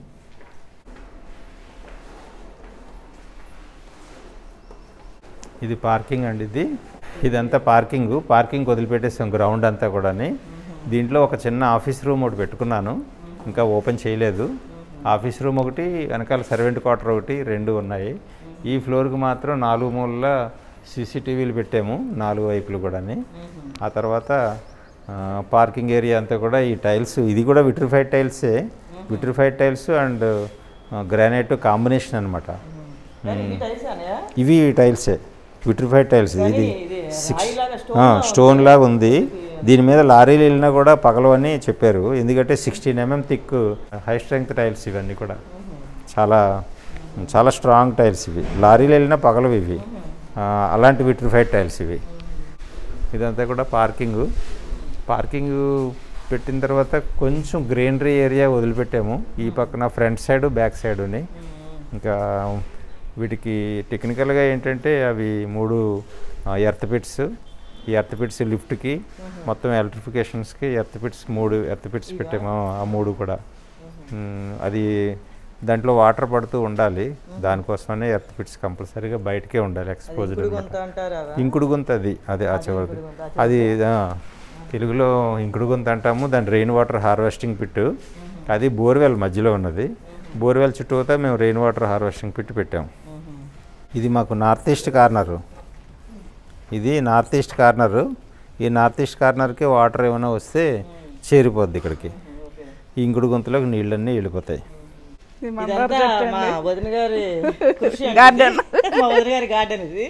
ఇది పార్కింగ్ అండి ఇది ఇదంతా పార్కింగ్ పార్కింగ్ వదిలిపెట్టేసాం గ్రౌండ్ అంతా కూడాని దీంట్లో ఒక చిన్న ఆఫీస్ రూమ్ ఒకటి పెట్టుకున్నాను ఇంకా ఓపెన్ చేయలేదు ఆఫీస్ రూమ్ ఒకటి వెనకాల సర్వెంట్ క్వార్టర్ ఒకటి రెండు ఉన్నాయి ఈ ఫ్లోర్కి మాత్రం నాలుగు మూలల సీసీటీవీలు పెట్టాము నాలుగు వైపులు కూడాని ఆ తర్వాత ఆ, పార్కింగ్ ఏరియా అంతా కూడా ఈ టైల్స్ ఇది కూడా విట్రిఫైడ్ టైల్సే vitrified tiles and granite combination అనమాట ఇవి టైల్స్ అన్నయ్య ఇవి టైల్సే విట్రిఫైడ్ టైల్స్ కానీ ఇది ఇది సిక్స్ రాయిలాగా stone లా స్టోన్ లాగా ఉంది దీని మీద లారీలు వెళ్ళినా కూడా పగలవని చెప్పారు ఎందుకంటే sixteen mm thick high strength tiles ఇవన్నీ కూడా చాలా చాలా స్ట్రాంగ్ టైల్స్ ఇవి లారీలు వెళ్ళినా పగలవు ఇవి ఆ, అలాంటి విట్రిఫైడ్ టైల్స్ ఇవి ఇదంతా కూడా పార్కింగ్ పార్కింగ్ పెట్టిన తర్వాత కొంచెం గ్రీనరీ ఏరియా వదిలిపెట్టాము ఈ పక్కన ఫ్రంట్ సైడ్ బ్యాక్ సైడుని ఇంకా వీటికి టెక్నికల్గా ఏంటంటే అవి మూడు ఎర్త్ పిట్స్ ఈ ఎర్త్ పిట్స్ లిఫ్ట్కి మొత్తం ఎలక్ట్రిఫికేషన్స్కి ఎర్త్ పిట్స్ మూడు ఎర్త్ పిట్స్ పెట్టాము ఆ మూడు కూడా మ్, అది దాంట్లో వాటర్ పడుతూ ఉండాలి దానికోసమనే ఎర్త్ పిట్స్ కంపల్సరీగా బయటకే ఉండాలి ఎక్స్పోజ్డ్ ఇప్పుడు కొంత అంటారు అదా? ఇంకుడు గుంత అది అదే ఆ చివరిది ఇంకుడు గుంత, ఆ అది ఆ, తెలుగులో ఇంకుడు గుంత అంటాము దాని రెయిన్ వాటర్ హార్వెస్టింగ్ పిట్ అది బోర్వెల్ మధ్యలో ఉన్నది బోర్వెల్ చుట్టూతా మేము రెయిన్ వాటర్ హార్వెస్టింగ్ పిట్ పెట్టాము మ్మ్. ఇది మాకు నార్త్ ఈస్ట్ కార్నరు ఇది నార్త్ ఈస్ట్ కార్నరు ఈ నార్త్ ఈస్ట్ కార్నర్కి వాటర్ ఏమైనా వస్తే చేరిపోద్ది ఇక్కడికి ఓకే ఈ ఇంకుడు గుంతలోకి నీళ్ళన్నీ వెళ్ళిపోతాయి ఇది మందార ఇదంతా చెట్టు మా అండి వదిన గారి కృషి అండి గార్డెన్. ఇది. మా వదిన గారి గార్డెన్ ఇది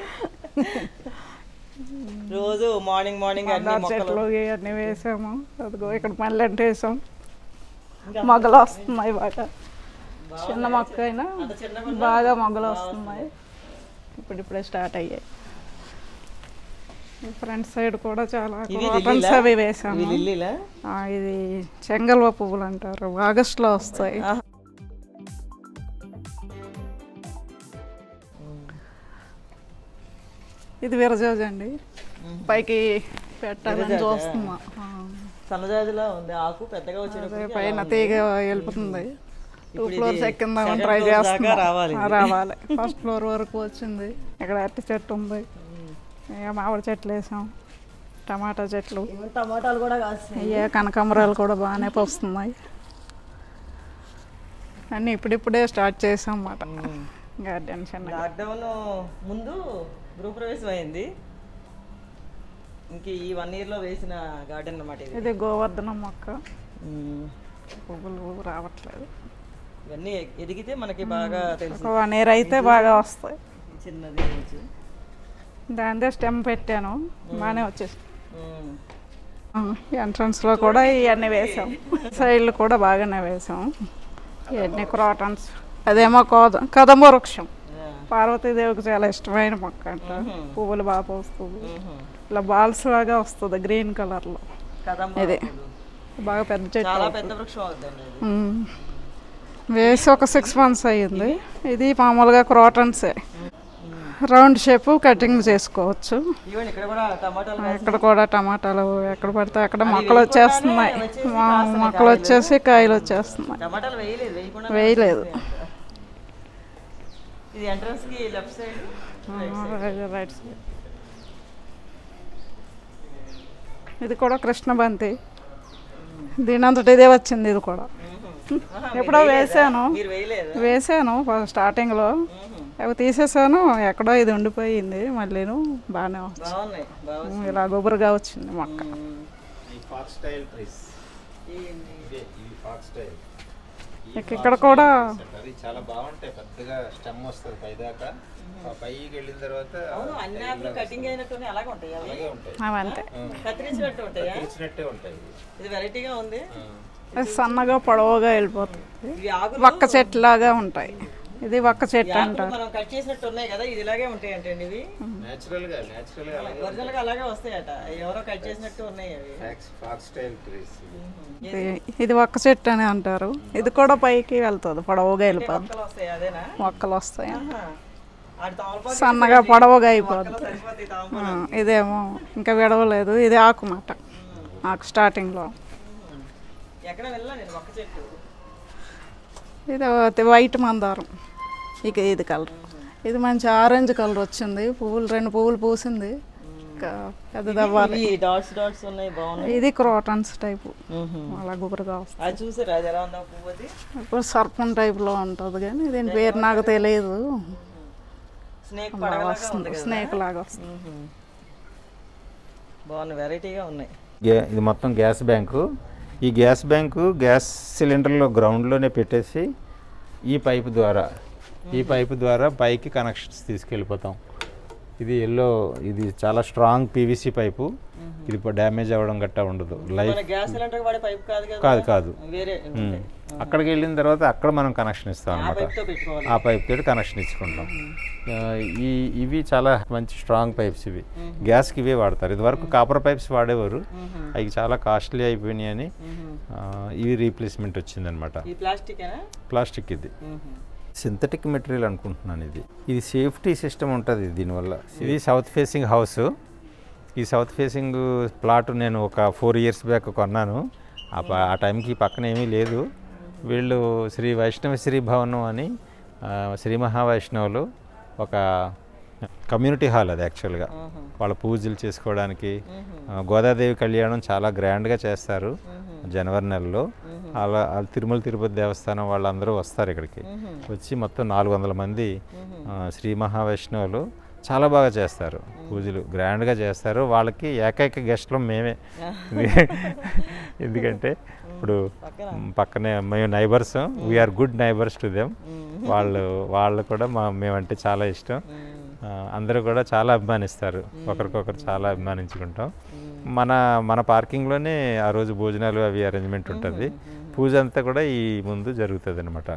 రోజు మార్నింగ్ మార్నింగ్ అన్ని మందార మొక్కలు చెట్లు ఇవన్నీ వేసాము అదిగో ఇక్కడ మళ్ళీ అంటే వేసాం ఇంకా మొగలు వస్తున్నాయి బాగా చిన్న మొక్క అయినా అంత చిన్నగా బాగా మొగలు వస్తున్నాయి ఇప్పుడిప్పుడే స్టార్ట్ అయ్యాయి ఫ్రంట్ సైడ్ కూడా చాలా ఇవి కాటన్స్ లిల్లీలా? అవి ఇవి వేసాము లిల్లీలా ఆ, ఇది చెంగల్వ పువ్వులు అంటారు ఆగస్టులో వస్తాయి ఆహా. ఇది విరజాజి అండి పైకి పెట్టాలని విరజాజా? చూస్తున్నా ఆ. సన్నజాజిలా ఉంది ఆకు పెద్దగా అదే వచ్చేటప్పటికి పైన అలా ఉంది. తీగ వెళ్ళిపోతుంది టూ ఇప్పుడు ఇది ఫ్లోర్స్ ఎక్కిందామని second ట్రై floor దాకా చేస్తున్నా రావాలి ఇది. రావాలి ఫస్ట్ ఫ్లోర్ వరకు వచ్చింది ఇక్కడ అరటి చెట్టు ఉంది ఇక మామిడి చెట్లు వేసాం టమాటా చెట్లు ఇవి టమాటాలు కూడా కాస్తాయి అయ్యే కనకాంబరాలు కూడా బాగానే వస్తున్నాయి అన్నీ ఇప్పుడిప్పుడే స్టార్ట్ చేసాం అన్నమాట గార్డెన్ చిన్నగా లాక్డౌన్ ముందు గృహప్రవేశం అయింది ఇంక ఈ వన్ ఇయర్ లో వేసిన గార్డెన్ అన్నమాట ఇది ఇది గోవర్ధనం మొక్క ఉమ్. పువ్వులు రావట్లేదు ఇవన్నీ ఎదిగితే మనకి బాగా ఒక తెలుసు వన్ ఇయర్ అయితే బాగా వస్తాయి చిన్నది నుంచి దాంతో స్టెమ్ పెట్టాను బాగానే వచ్చేసి ఉమ్. ఎంట్రన్స్లో కూడా ఇవన్నీ వేసాం సైడ్లు కూడా బాగానే వేసాం ఇవన్నీ క్రాటన్స్ అదేమో కోద కదంబ వృక్షం పార్వతీదేవికి చాలా ఇష్టమైన మొక్క అంట పువ్వులు బాగా వస్తుంది ఇలా బాల్స్ లాగా వస్తుంది గ్రీన్ కలర్లో కదంబ ఇది పూలు. బాగా పెద్ద చెట్టు చాలా పెద్ద వృక్షం అవుతుందండి ఇది ఉమ్. వేసి ఒక సిక్స్ మంత్స్ అయ్యింది ఇది మామూలుగా క్రాటన్సే రౌండ్ షేప్ కటింగ్ చేసుకోవచ్చు ఇవ్వండి ఇక్కడ కూడా టమాటాలు కాసి- ఇక్కడ కూడా టమాటాలు ఎక్కడ పడితే అక్కడ మొక్కలు వచ్చేస్తున్నాయి మా మొక్కలు వచ్చేసి కాయలు వచ్చేస్తున్నాయి టమాటాలు వేయలేదు వేయకుండా వేయలేదు ఇది ఎంట్రన్స్ కి లెఫ్ట్ సైడ్ రైట్ సైడ్ ఇది కూడా కృష్ణబంతి దీనంతటి ఇదే వచ్చింది ఇది కూడా ఎప్పుడో వేసాను మీరు వేయలేదు వేసాను ఫస్ట్ స్టార్టింగ్లో అవి తీసేసాను ఎక్కడో ఇది ఉండిపోయింది మళ్ళీను బాగానే వచ్చింది బాగున్నాయి బాగా ఉమ్, ఇలా గుబురుగా వచ్చింది మొక్క ఫాక్స్ స్టైల్ ట్రీస్ ఈ- ఇదే ఇవి ఫాక్స్ స్టైల్ ఇక ఇక్కడ కూడా అవి చాలా బాగుంటాయి పెద్దగా స్టెమ్ వస్తుంది పైదాకా ఆ పైకి వెళ్ళిన తర్వాత అవును అన్ని ఆకులు కటింగ్ అయినట్టు అలాగే ఉంటాయి అవి అలాగే ఉంటాయి అవంతే కత్తిరించినట్టు ఉంటాయా తెచ్చినట్టే ఉంటాయి ఇవి. ఇది వెరైటీగా ఉంది అది సన్నగా పొడవుగా వెళ్ళిపోతుంది ఇవి ఆకులు వక్క చెట్టు లాగా ఉంటాయి ఇది వక్క చెట్టు ఆకులు అంటారు మనం కట్ చేసినట్టు ఉన్నాయి కదా ఇది ఇలాగే ఉంటాయి అంటే ఇవి Natural గా natural గా అలాగే ఒరిజినల్ గా అలాగే వస్తాయట ఎవరో కట్ చేసినట్టు ఉన్నాయి అవి ఫాక్స్ ఫాక్స్ స్టైల్ ట్రీస్ ఇది ఇది వక్క చెట్టు అని అంటారు ఇది కూడా పైకి వెళ్తుంది పొడవుగా వెళ్ళిపోతుంది మొక్కలు వస్తాయి అదేనా మొక్కలు వస్తాయి ఆహా. ఆడి తామలపాకు సన్నగా పొడవుగా అయిపోతుంది మొక్కలు సరిపోతాయి తామలపాకు. ఆ, ఇదేమో ఇంకా విడవలేదు ఇది ఆకు మాట ఆకు స్టార్టింగ్లో ఎక్కడ వెళ్ళా నేను మొక్క చెట్టు ఇది ఒకటి వైట్ మందారం ఇక ఇది కలర్ ఇది మంచి ఆరెంజ్ కలర్ వచ్చింది పువ్వులు రెండు పువ్వులు పూసింది ఇంకా పెద్దది అవ్వాలి ఇవి డాట్స్ డాట్స్ ఉన్నాయి బాగున్నాయి ఇది క్రోటన్స్ టైపు అలా గుబురుగా వస్తుంది అది చూసారా అది ఎలా ఉందా పువ్వు అది ఇప్పుడు సర్పం టైప్లో ఉంటుంది కానీ దీని పేరు నాకు తెలియదు స్నేక్ అలా పడగలాగా ఉంది వస్తుంది కదా స్నేక్ లాగా వస్తుంది మ్మ్. బాగున్నాయి వెరైటీగా ఉన్నాయి గ్యా ఇది మొత్తం గ్యాస్ బ్యాంకు ఈ గ్యాస్ బ్యాంకు గ్యాస్ సిలిండర్లో గ్రౌండ్లోనే పెట్టేసి ఈ పైపు ద్వారా ఈ పైపు ద్వారా పైకి కనెక్షన్స్ తీసుకెళ్ళిపోతాం ఇది ఎల్లో ఇది చాలా స్ట్రాంగ్ పీవీసీ పైపు ఇది డ్యామేజ్ అవ్వడం గట్టా ఉండదు లైఫ్ మన గ్యాస్ సిలిండర్ వాడే పైప్ కాదు కదా కాదు కాదు వేరే ఉమ్. అక్కడికి వెళ్ళిన తర్వాత అక్కడ మనం కనెక్షన్ ఇస్తాం ఆ అనమాట పైప్ తో పెట్టుకోవాలి ఆ పైప్ తోటి కనెక్షన్ ఇచ్చుకుంటాం ఆ, ఈ ఇవి చాలా మంచి స్ట్రాంగ్ పైప్స్ ఇవి గ్యాస్కి ఇవే వాడతారు ఇదివరకు కాపర్ పైప్స్ వాడేవారు అవి చాలా కాస్ట్లీ అయిపోయినాయి అని ఆ, ఇవి రీప్లేస్మెంట్ వచ్చిందనమాట ఈ ప్లాస్టిక్ ప్లాస్టిక్ ఇది సింథటిక్ మెటీరియల్ అనుకుంటున్నాను ఇది ఇది సేఫ్టీ సిస్టమ్ ఉంటుంది దీనివల్ల ఇది సౌత్ ఫేసింగ్ హౌస్ ఈ సౌత్ ఫేసింగ్ ప్లాట్ నేను ఒక ఫోర్ ఇయర్స్ బ్యాక్ కొన్నాను ఆ ప- ఆ టైంకి పక్కన ఏమీ లేదు వీళ్ళు శ్రీ వైష్ణవ శ్రీ భవనం అని ఆ, శ్రీ మహావైష్ణవులు ఒక కమ్యూనిటీ హాల్ అది యాక్చువల్గా వాళ్ళ పూజలు చేసుకోవడానికి ఆ, గోదాదేవి కళ్యాణం చాలా గ్రాండ్గా చేస్తారు జనవరి నెలలో అలా ఆ తిరుమల తిరుపతి దేవస్థానం వాళ్ళందరూ వస్తారు ఇక్కడికి వచ్చి మొత్తం నాలుగు వందల మంది ఆ, శ్రీ మహావైష్ణవులు చాలా బాగా చేస్తారు పూజలు గ్రాండ్గా చేస్తారు వాళ్ళకి ఏకైక గెస్ట్లు మేమే ఎందుకంటే ఇప్పుడు మ్, పక్కనే మేము neighbours we are good neighbours to them వాళ్ళు వాళ్ళు కూడా మా మేమంటే చాలా ఇష్టం ఆ, అందరూ కూడా చాలా అభిమానిస్తారు ఒకరికొకరు చాలా అభిమానించుకుంటాం మన మన పార్కింగ్లోనే ఆ రోజు భోజనాలు అవి అరేంజ్మెంట్ ఉంటుంది పూజ అంతా కూడా ఈ ముందు జరుగుతుంది అనమాట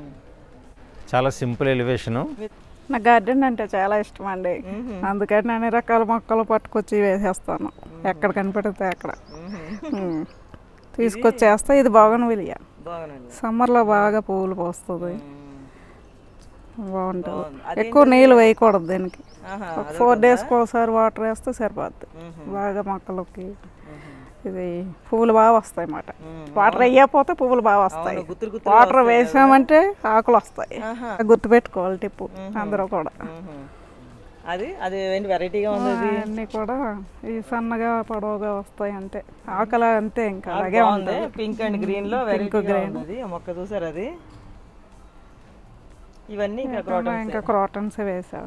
చాలా సింపుల్ ఎలివేషను నా గార్డెన్ అంటే చాలా ఇష్టం అండి అందుకని అన్ని రకాల మొక్కలు పట్టుకొచ్చి వేసేస్తాను ఎక్కడ కనిపెడితే అక్కడ ఉమ్. తీసుకొచ్చేస్తా ఇది బాగుని విలియ బాగుందండి సమ్మర్లో బాగా పువ్వులు పోస్తుంది బాగుంటుంది బాగుంది. అదేంటది? ఎక్కువ నీళ్ళు వేయకూడదు దీనికి ఆహా, ఒక ఫోర్ డేస్కి ఒకసారి వాటర్ వేస్తే సరిపోద్ది బాగా మొక్కలకి ఇది పువ్వులు బాగా వస్తాయి అన్నమాట వాటర్ వేయకపోతే పువ్వులు బాగా వస్తాయి అవును, గుత్తులు గుత్తులుగా వాటర్ వస్తాయి వేసామంటే ఆకులు వస్తాయి ఆహా. గుర్తు పెట్టుకోవాలి టిప్పు అందరూ కూడా మ్మ్. అది అది ఏంటి వెరైటీగా ఉంది అది అన్నీ కూడా ఈ సన్నగా పొడవుగా వస్తాయి అంతే ఆకలి అంతే ఇంకా అలాగే బాగుంది ఉంది పింక్ అండ్ గ్రీన్ లో వెరైటీ గ్రీన్ అది ఆ మొక్క చూసారు అది ఇవన్నీ ఇంకా క్రోటన్స్ ఇంకా క్రాటన్స్ వేసా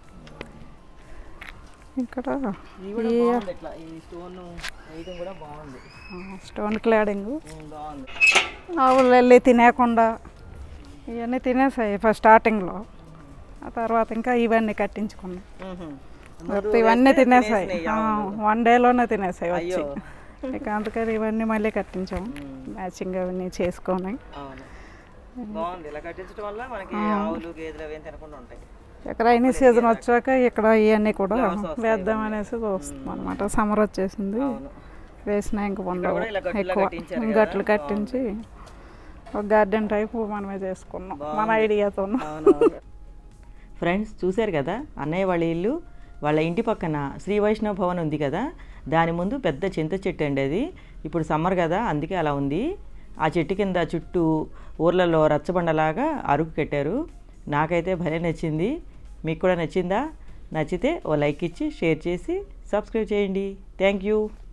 ఇక్కడ ఇవి కూడా బాగుంది ఇట్లా ఈ స్టోన్ వేయడం కూడా బాగుంది స్టోన్ క్లాడింగ్ మ్మ్, బాగుంది ఆవులు వెళ్ళి తినేయకుండా ఇవన్నీ తినేసాయి ఫస్ట్ స్టార్టింగ్లో ఆ తర్వాత ఇంకా ఇవన్నీ కట్టించుకున్నాయి మ్మ్. మొత్తం ఇవన్నీ తినేసాయి వన్ డేలోనే తినేసాయి వచ్చి అయ్యో ఇక అందుకని ఇవన్నీ మళ్ళీ కట్టించాము మ్యాచింగ్ అవన్నీ చేసుకొని అవును బాగుంది ఇలా కట్టించడం వల్ల మనకి ఆవులు గేదెలు అవేం తినకుండా ఉంటాయి ఇక రైనీ సీజన్ వచ్చాక ఇక్కడ ఇవన్నీ కూడా Flowers వస్తాయి వేద్దాం అనేసి చూస్తాం అనమాట సమ్మర్ వచ్చేసింది అవును వేసిన ఇంక ఉండవు కూడా ఇలా గట్టులా ఎక్కువ కట్టించారు కదా? గట్లు కట్టించి ఒక గార్డెన్ టైప్ మనమే చేసుకున్నాం మన ఐడియాతో ఫ్రెండ్స్ చూశారు కదా అన్నయ్య వాళ్ళ ఇల్లు వాళ్ళ ఇంటి పక్కన శ్రీ వైష్ణవ భవన్ ఉంది కదా దాని ముందు పెద్ద చింత చెట్టు అండి అది ఇప్పుడు సమ్మర్ కదా అందుకే అలా ఉంది ఆ చెట్టు కింద చుట్టూ ఊర్లలో రచ్చబండలాగా అరుగు కట్టారు నాకైతే భలే నచ్చింది మీకు కూడా నచ్చిందా నచ్చితే ఓ లైక్ ఇచ్చి షేర్ చేసి సబ్స్క్రైబ్ చేయండి థ్యాంక్ యూ